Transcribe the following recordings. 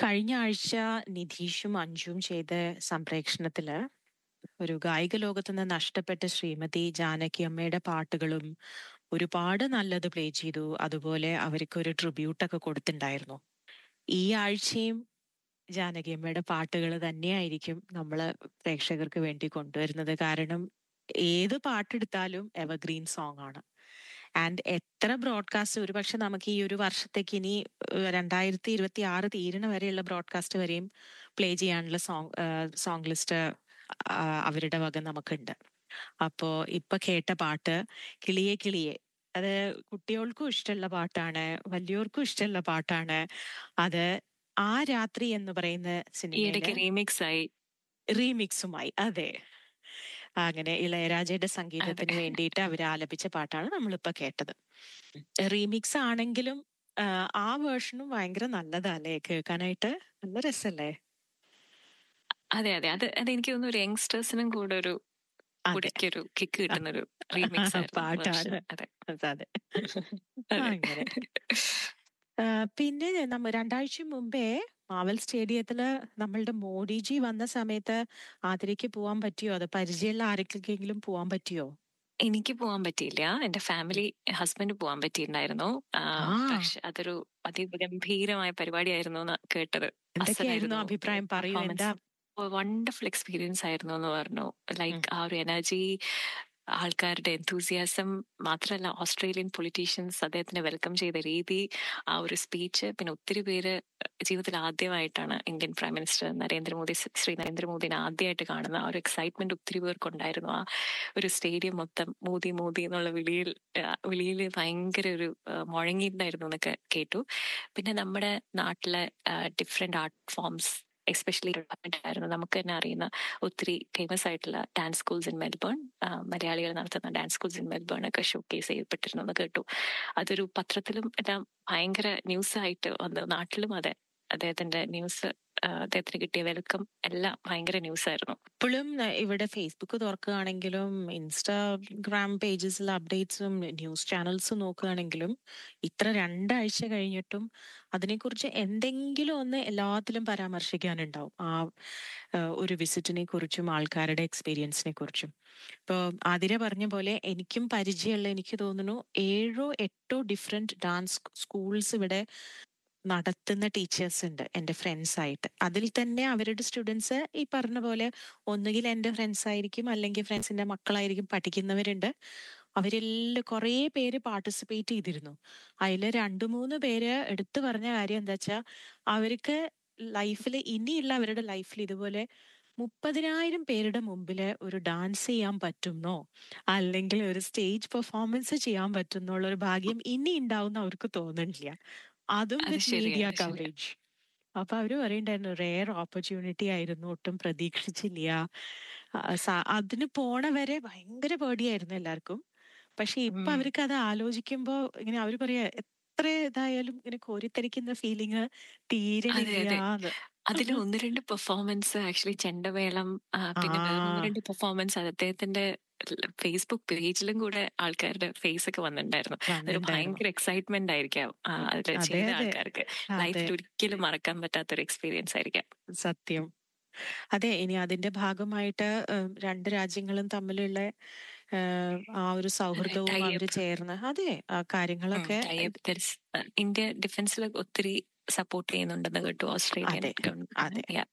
കഴിഞ്ഞ ആഴ്ച നിധീഷും അഞ്ജുവും ചെയ്ത സംപ്രേക്ഷണത്തില് ഒരു ഗായിക ലോകത്ത് നിന്ന് നഷ്ടപ്പെട്ട ശ്രീമതി ജാനകി അമ്മയുടെ പാട്ടുകളും ഒരുപാട് നല്ലത് പ്ലേ ചെയ്തു അതുപോലെ അവർക്ക് ഒരു ട്രിബ്യൂട്ടൊക്കെ കൊടുത്തിട്ടുണ്ടായിരുന്നു ഈ ആഴ്ചയും ജാനകി അമ്മയുടെ പാട്ടുകൾ തന്നെയായിരിക്കും നമ്മൾ പ്രേക്ഷകർക്ക് വേണ്ടി കൊണ്ടുവരുന്നത് കാരണം ഏത് പാട്ടെടുത്താലും എവർഗ്രീൻ സോങ് ആണ് ആൻഡ് എത്ര ബ്രോഡ്കാസ്റ്റ് ഒരുപക്ഷെ നമുക്ക് ഈ ഒരു വർഷത്തേക്ക് ഇനി രണ്ടായിരത്തി ഇരുപത്തി ആറ് തീരണ വരെയുള്ള ബ്രോഡ്കാസ്റ്റ് വരെയും പ്ലേ ചെയ്യാനുള്ള സോങ് സോങ് ലിസ്റ്റ് അവരുടെ വക നമുക്കുണ്ട് അപ്പോ ഇപ്പൊ കേട്ട പാട്ട് കിളിയെ കിളിയെ അത് കുട്ടികൾക്കും ഇഷ്ടമുള്ള പാട്ടാണ് വലിയവർക്കും ഇഷ്ടമുള്ള പാട്ടാണ് അത് ആ രാത്രി എന്ന് പറയുന്ന ഈയിടയ്ക്ക് സിനിമ റീമിക്സ് ആയി റീമിക്സുമായി അതെ അങ്ങനെ ഇളയരാജയുടെ സംഗീതത്തിന് അതെ. വേണ്ടിയിട്ട് അവർ ആലപിച്ച പാട്ടാണ് നമ്മളിപ്പോ കേട്ടത് റീമിക്സ് ആണെങ്കിലും ആ, ആ വേർഷനും ഭയങ്കര നല്ലതല്ലേ കേൾക്കാനായിട്ട് നല്ല രസല്ലേ അതെ അതെ അത് അത് എനിക്ക് തോന്നുന്നു ഒരു യങ്സ്റ്റേഴ്സിനും കൂടെ ഒരു അതെ കുടിക്കൊരു കിക്ക് കിട്ടുന്ന ഒരു റീമിക്സ് ആയിരുന്നു പാട്ടാണ് version. അതെ അതെ അതെ അതെ. അങ്ങനെ ആ, പിന്നെ നമ്മ രണ്ടാഴ്ച മുമ്പേ മാവൽ സ്റ്റേഡിയത്തില് നമ്മളുടെ മോഡിജി വന്ന സമയത്ത് ആതിരയ്ക്ക് പോവാൻ പറ്റിയോ അത് പരിചയമുള്ള ആർക്കെങ്കിലും പോവാൻ പറ്റിയോ എനിക്ക് പോകാൻ പറ്റിയില്ല എന്റെ ഫാമിലി ഹസ്ബൻഡ് പോകാൻ പറ്റിയിട്ടുണ്ടായിരുന്നു ആ, ആ. പക്ഷെ അതൊരു അതിഗംഭീരമായ പരിപാടിയായിരുന്നു എന്ന് കേട്ടത് എന്തൊക്കെയായിരുന്നു അഭിപ്രായം പറയൂ എന്താ വണ്ടർഫുൾ എക്സ്പീരിയൻസ് ആയിരുന്നു എന്ന് പറഞ്ഞു ലൈക്ക് ആ ഒരു എനർജി ആൾക്കാരുടെ എന്തൂസിയാസം മാത്രമല്ല ഓസ്ട്രേലിയൻ പൊളിറ്റീഷ്യൻസ് അദ്ദേഹത്തിനെ വെൽക്കം ചെയ്ത രീതി ആ ഒരു സ്പീച്ച് പിന്നെ ഒത്തിരി പേര് ജീവിതത്തിൽ ആദ്യമായിട്ടാണ് Indian prime minister Narendra Modi Shri നരേന്ദ്രമോദിനെ ആദ്യമായിട്ട് കാണുന്ന ആ ഒരു എക്സൈറ്റ്മെന്റ് ഒത്തിരി പേർക്കുണ്ടായിരുന്നു ആ ഒരു സ്റ്റേഡിയം മൊത്തം മോദി മോദി എന്നുള്ള വിളിയിൽ ആ, വിളിയിൽ ഭയങ്കര ഒരു ആ, മുഴങ്ങിയിട്ടുണ്ടായിരുന്നു എന്നൊക്കെ കേട്ടു പിന്നെ നമ്മുടെ നാട്ടിലെ ഡിഫറെന്റ് ആർട്ട് ഫോംസ് എസ്പെഷ്യലി ആയിരുന്നു നമുക്ക് തന്നെ അറിയുന്ന ഒത്തിരി ഫേമസ് ആയിട്ടുള്ള ഡാൻസ് സ്കൂൾസ് ഇൻ മെൽബേൺ മലയാളികൾ നടത്തുന്ന ഡാൻസ് സ്കൂൾസ് ഇൻ മെൽബേൺ ഒക്കെ ഷോക്കേസ് ചെയ്യപ്പെട്ടിരുന്നു എന്ന് കേട്ടു അതൊരു പത്രത്തിലും എല്ലാം ഭയങ്കര ന്യൂസ് ആയിട്ട് വന്നു നാട്ടിലും അതെ അദ്ദേഹത്തിന്റെ ന്യൂസ് അദ്ദേഹത്തിന് കിട്ടിയ വെൽക്കം എല്ലാം ഭയങ്കര ന്യൂസ് ആയിരുന്നു ഇപ്പോഴും ഇവിടെ ഫേസ്ബുക്ക് തുറക്കുകയാണെങ്കിലും ഇൻസ്റ്റാഗ്രാം പേജസിലെ അപ്ഡേറ്റ്സും ന്യൂസ് ചാനൽസും നോക്കുകയാണെങ്കിലും ഇത്ര രണ്ടാഴ്ച കഴിഞ്ഞിട്ടും അതിനെക്കുറിച്ച് എന്തെങ്കിലും ഒന്ന് എല്ലാത്തിലും പരാമർശിക്കാനുണ്ടാവും ആ ആ, ഒരു വിസിറ്റിനെ കുറിച്ചും ആൾക്കാരുടെ എക്സ്പീരിയൻസിനെ കുറിച്ചും ഇപ്പോൾ ആതിര പറഞ്ഞ പോലെ എനിക്കും പരിചയമുള്ള എനിക്ക് തോന്നുന്നു ഏഴോ എട്ടോ ഡിഫറെന്റ് ഡാൻസ് സ്കൂൾസ് ഇവിടെ നടത്തുന്ന ടീച്ചേഴ്സ് ഉണ്ട് എൻ്റെ ഫ്രണ്ട്സ് ആയിട്ട് അതിൽ തന്നെ അവരുടെ സ്റ്റുഡൻസ് ഈ പറഞ്ഞ പോലെ ഒന്നുകിൽ എൻ്റെ ഫ്രണ്ട്സ് ആയിരിക്കും അല്ലെങ്കിൽ ഫ്രണ്ട്സിന്റെ മക്കളായിരിക്കും പഠിക്കുന്നവരുണ്ട് അവരെല്ലാം കുറേ പേര് പാർട്ടിസിപ്പേറ്റ് ചെയ്തിരുന്നു അതിൽ രണ്ടു മൂന്ന് പേര് എടുത്തു പറഞ്ഞ കാര്യം എന്താ വെച്ചാൽ അവർക്ക് ലൈഫിൽ ഇനിയുള്ള അവരുടെ ലൈഫിൽ ഇതുപോലെ മുപ്പതിനായിരം പേരുടെ മുമ്പിൽ ഒരു ഡാൻസ് ചെയ്യാൻ പറ്റുന്നോ അല്ലെങ്കിൽ ഒരു സ്റ്റേജ് പെർഫോമൻസ് ചെയ്യാൻ പറ്റുന്നുള്ള ഒരു ഭാഗ്യം ഇനി ഉണ്ടാവുന്ന അവർക്ക് തോന്നുന്നില്ല അതും അത് വിത്ത് ശരിയാ, മീഡിയ അത് ശരിയാ. കവറേജ് അപ്പൊ അവര് പറയണ്ടായിരുന്നു റെയർ ഓപ്പർച്യൂണിറ്റി ആയിരുന്നു ഒട്ടും പ്രതീക്ഷിച്ചില്ല ആ, സ- അതിന് പോണ വരെ ഭയങ്കര പേടിയായിരുന്നു എല്ലാവർക്കും പക്ഷെ ഇപ്പൊ ഉം. അവർക്ക് അത് ആലോചിക്കുമ്പോ ഇങ്ങനെ അവര് പറയാ എത്ര ഇതായാലും ഇങ്ങനെ കോരിത്തരിക്കുന്ന ഫീലിങ് തീരെ അതെ, അതെ. ഇല്ലാന്ന് അതിൽ ഒന്ന് രണ്ട് പെർഫോമൻസ് ആക്ച്വലി ചെണ്ടമേളം ആ, പിന്നെ വേറെ ഒന്ന് ആ. രണ്ട് പെർഫോമൻസ് അത് അദ്ദേഹത്തിന്റെ ഫേസ്ബുക്ക് പേജിലും കൂടെ ആൾക്കാരുടെ ഫേസ് ഒക്കെ വന്നിട്ടുണ്ടായിരുന്നു അതൊരു വന്നിട്ടുണ്ടായിരുന്നു ഭയങ്കര എക്സൈറ്റ്മെന്റ് ആയിരിക്കാം ആ, അതിൽ അതെ, ചെയ്ത അതെ. ആൾക്കാർക്ക് അതെ ലൈഫിൽ ഒരിക്കലും മറക്കാൻ പറ്റാത്ത ഒരു എക്സ്പീരിയൻസ് ആയിരിക്കാം സത്യം അതെ ഇനി അതിന്റെ ഭാഗമായിട്ട് ഏഹ്, രണ്ട് രാജ്യങ്ങളും തമ്മിലുള്ള ഏഹ്, ആ ഒരു സൗഹൃദവും tie അവര് up. ചേർന്ന് അതെ ആ കാര്യങ്ങളൊക്കെ ഇന്ത്യ ഡിഫൻസിൽ ഒത്തിരി സപ്പോർട്ട് ചെയ്യുന്നുണ്ടെന്ന് കേട്ടു ഓസ്ട്രേലിയൻ അതെ, ഗവൺമെന്റ് അതെ. Yeah.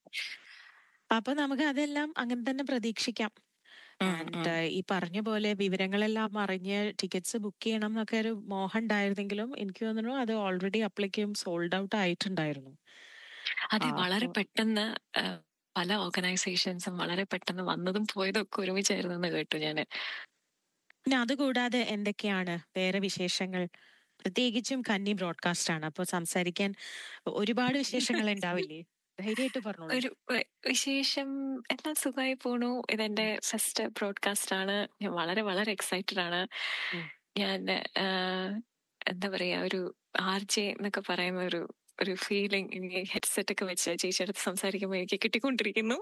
അപ്പൊ നമുക്ക് അതെല്ലാം അങ്ങനെ തന്നെ പ്രതീക്ഷിക്കാം ഉം, ആൻഡ് ഉം. ഈ പറഞ്ഞ പോലെ വിവരങ്ങളെല്ലാം അറിഞ്ഞ് ടിക്കറ്റ്സ് ബുക്ക് ചെയ്യണം എന്നൊക്കെ ഒരു മോഹം ഉണ്ടായിരുന്നെങ്കിലും എനിക്ക് തോന്നുന്നു അത് ഓൾറെഡി അപ്ലിക്കും സോൾഡ് ഔട്ട് ആയിട്ടുണ്ടായിരുന്നു അതെ ആ, വളരെ അപ്പൊ- പെട്ടെന്ന് ആ, പല ഓർഗനൈസേഷൻസും വളരെ പെട്ടെന്ന് വന്നതും പോയതും ഒക്കെ ഒരുമിച്ചായിരുന്നു എന്ന് കേട്ടു ഞാന് പിന്നെ അതുകൂടാതെ എന്തൊക്കെയാണ് വേറെ വിശേഷങ്ങൾ പ്രത്യേകിച്ചും കന്നി ബ്രോഡ്കാസ്റ്റ് ആണ് അപ്പൊ സംസാരിക്കാൻ ഒരുപാട് വിശേഷങ്ങൾ ഉണ്ടാവില്ലേ ധൈര്യമായിട്ട് പറഞ്ഞോളൂ ഒരു വ- വിശേഷം എല്ലാം സുഖമായി പോണു ഇതെന്റെ ഫസ്റ്റ് ബ്രോഡ്കാസ്റ്റ് ആണ് ഞാൻ വളരെ വളരെ എക്സൈറ്റഡ് ആണ് ഉം. ഞാൻ ആ, എന്താ പറയാ ഒരു ആർ ജെ എന്നൊക്കെ പറയുന്ന ഒരു ഒരു ഫീലിംഗ് എനിക്ക് ഹെഡ്സെറ്റ് ഒക്കെ വെച്ച് ചേച്ചിയുടെ അടുത്ത് സംസാരിക്കുമ്പോൾ എനിക്ക് കിട്ടിക്കൊണ്ടിരിക്കുന്നു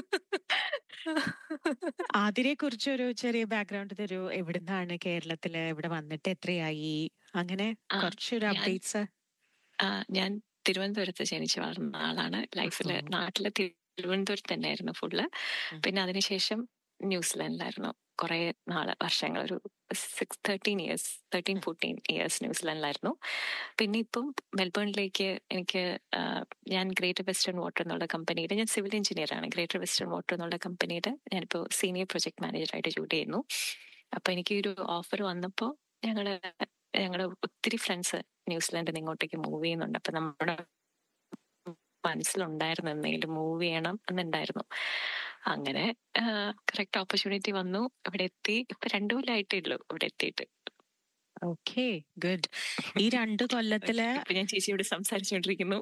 ആതിരെ കുറിച്ച് ഒരു ചെറിയ ബാക്ക്ഗ്രൗണ്ട് തരൂ എവിടുന്നാണ് കേരളത്തില് ഇവിടെ വന്നിട്ട് എത്രയായി അങ്ങനെ ആ, കുറച്ചൊരു ഞാൻ- അപ്ഡേറ്റ്സ് ആ, ഞാൻ തിരുവനന്തപുരത്ത് ജനിച്ചു വളർന്ന ആളാണ് ലൈഫിൽ ഓഹോ. നാട്ടിലെ തിരുവനന്തപുരത്ത് തന്നെയായിരുന്നു ഫുള്ള് ഉം. പിന്നെ അതിനുശേഷം ന്യൂസിലാൻഡിലായിരുന്നു കുറെ നാള് വർഷങ്ങൾ ഒരു six thirteen years thirteen fourteen years ന്യൂസിലാൻഡിലായിരുന്നു പിന്നെ ഇപ്പം മെൽബണിലേക്ക് എനിക്ക് ആ, ഞാൻ ഗ്രേറ്റർ വെസ്റ്റേൺ വാട്ടർ എന്നുള്ള കമ്പനിയുടെ ഞാൻ സിവിൽ എഞ്ചിനീയർ ആണ് ഗ്രേറ്റർ വെസ്റ്റേൺ വാട്ടർ എന്നുള്ള കമ്പനിയുടെ ഞാനിപ്പോൾ സീനിയർ പ്രൊജക്ട് മാനേജറായിട്ട് ജോലി ചെയ്യുന്നു അപ്പൊ എനിക്ക് ഈ ഒരു ഓഫർ വന്നപ്പോൾ ഞങ്ങള് ഞങ്ങളുടെ ഒത്തിരി ഫ്രണ്ട്സ് ന്യൂസിലാൻഡിൽ നിന്ന് ഇങ്ങോട്ടേക്ക് മൂവ് ചെയ്യുന്നുണ്ട് അപ്പൊ നമ്മുടെ മനസ്സിലുണ്ടായിരുന്നു എന്തെങ്കിലും മൂവ് ചെയ്യണം എന്നുണ്ടായിരുന്നു അങ്ങനെ കറക്റ്റ് ഓപ്പർച്യൂണിറ്റി വന്നു ഇവിടെ എത്തി ഇപ്പൊ രണ്ടു കൊല്ലമായിട്ടേ ഉള്ളൂ ഇവിടെ എത്തിയിട്ട് ഓക്കെ ഗുഡ് ഈ രണ്ട് കൊല്ലത്തില് ഇപ്പൊ ഞാൻ ചേച്ചിയോട് സംസാരിച്ചുകൊണ്ടിരിക്കുന്നു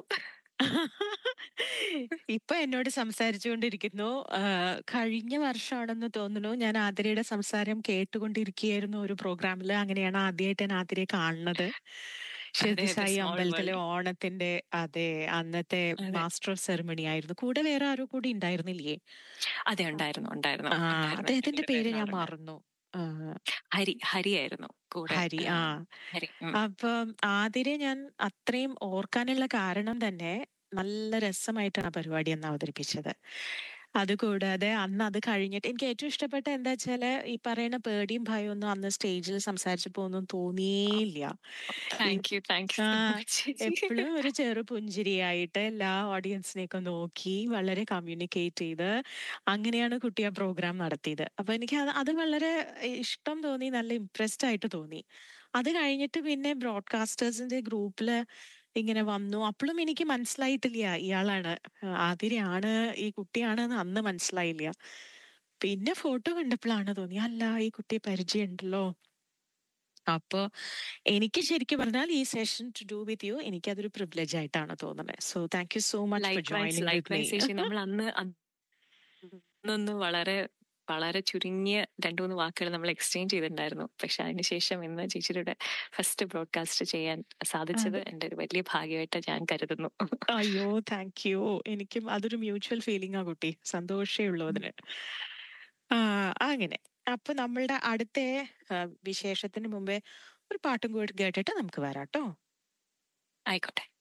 ഇപ്പൊ എന്നോട് സംസാരിച്ചുകൊണ്ടിരിക്കുന്നു ആ, കഴിഞ്ഞ വർഷമാണെന്ന് തോന്നുന്നു ഞാൻ ആതിരയുടെ സംസാരം കേട്ടുകൊണ്ടിരിക്കുകയായിരുന്നു ഒരു പ്രോഗ്രാമിൽ അങ്ങനെയാണ് ആദ്യമായിട്ട് ഞാൻ ആതിരയെ കാണുന്നത് അതെ, ഷിർദിസായി small അമ്പലത്തിലെ world. ഓണത്തിന്റെ അതെ അന്നത്തെ അതെ. മാസ്റ്റർ ഓഫ് സെറമണി ആയിരുന്നു കൂടെ വേറെ ആരോ കൂടി ഉണ്ടായിരുന്നില്ലേ അതെ ഉണ്ടായിരുന്നു ഉണ്ടായിരുന്നു ആ ഉണ്ടായിരുന്നു. അദ്ദേഹത്തിന്റെ എനിക്ക് പേര് ഞാൻ ഉണ്ടായിരുന്നു. മറന്നു ആ, ഹരി ഹരി ആയിരുന്നു കൂടെ ഹരി ആ, ആ ഹരി ഉം. അപ്പം ആതിരെ ഞാൻ അത്രയും ഓർക്കാനുള്ള കാരണം തന്നെ നല്ല രസമായിട്ടാണ് ആ പരിപാടി അന്ന് അവതരിപ്പിച്ചത് അതുകൂടാതെ അന്ന് അത് കഴിഞ്ഞിട്ട് എനിക്ക് ഏറ്റവും ഇഷ്ടപ്പെട്ട എന്താ വെച്ചാല് ഈ പറയുന്ന പേടിയും ഭയവും ഒന്നും അന്ന് സ്റ്റേജിൽ സംസാരിച്ചപ്പോ ഒന്നും തോന്നിയേയില്ല thank you thank you ah, so much ചേച്ചി. എപ്പോഴും ഒരു ചെറു പുഞ്ചിരിയായിട്ട് എല്ലാ ഓഡിയൻസിനെയൊക്കെ നോക്കി വളരെ കമ്മ്യൂണിക്കേറ്റ് ചെയ്ത് അങ്ങനെയാണ് കുട്ടി ആ പ്രോഗ്രാം നടത്തിയത് അപ്പൊ എനിക്ക് അത് അത് വളരെ ഇഷ്ടം തോന്നി നല്ല ഇംപ്രസ്ഡ് ആയിട്ട് തോന്നി അത് കഴിഞ്ഞിട്ട് പിന്നെ ബ്രോഡ്കാസ്റ്റേഴ്സിന്റെ ഗ്രൂപ്പില് ഇങ്ങനെ വന്നു അപ്പോഴും എനിക്ക് മനസ്സിലായിട്ടില്ല ഇയാളാണ് ആ, ആതിരയാണ് ഈ കുട്ടിയാണെന്ന് അന്ന് മനസ്സിലായില്ല പിന്നെ ഫോട്ടോ കണ്ടപ്പോഴാണ് തോന്നി അല്ല ഈ കുട്ടിയെ പരിചയമുണ്ടല്ലോ അപ്പോ എനിക്ക് ശരിക്കും പറഞ്ഞാൽ ഈ session to do with you എനിക്ക് അതൊരു പ്രിവിലേജ് ആയിട്ടാണ് തോന്നുന്നത് so thank you so much for Likewise, joining with likewise ചേച്ചി നമ്മൾ അന്ന് അന്നൊന്ന് വളരെ വളരെ ചുരുങ്ങിയ രണ്ടു മൂന്ന് വാക്കുകൾ നമ്മൾ എക്സ്ചേഞ്ച് ചെയ്തിട്ടുണ്ടായിരുന്നു പക്ഷെ അതിനുശേഷം ഇന്ന് ചേച്ചിയുടെ ഫസ്റ്റ് ബ്രോഡ്കാസ്റ്റ് ചെയ്യാൻ സാധിച്ചത് എന്റെ ഒരു വലിയ ഭാഗ്യമായിട്ട് ഞാൻ കരുതുന്നു അയ്യോ താങ്ക് യു എനിക്കും അതൊരു മ്യൂച്വൽ ഫീലിംഗ് ആ കുട്ടി സന്തോഷേ ഉള്ളൂ അതിന് ആ അങ്ങനെ അപ്പൊ നമ്മളുടെ അടുത്ത ആ, വിശേഷത്തിന് മുമ്പേ ഒരു പാട്ടും കൂടി കേട്ടിട്ട് നമുക്ക് വരാം കേട്ടോ ആയിക്കോട്ടെ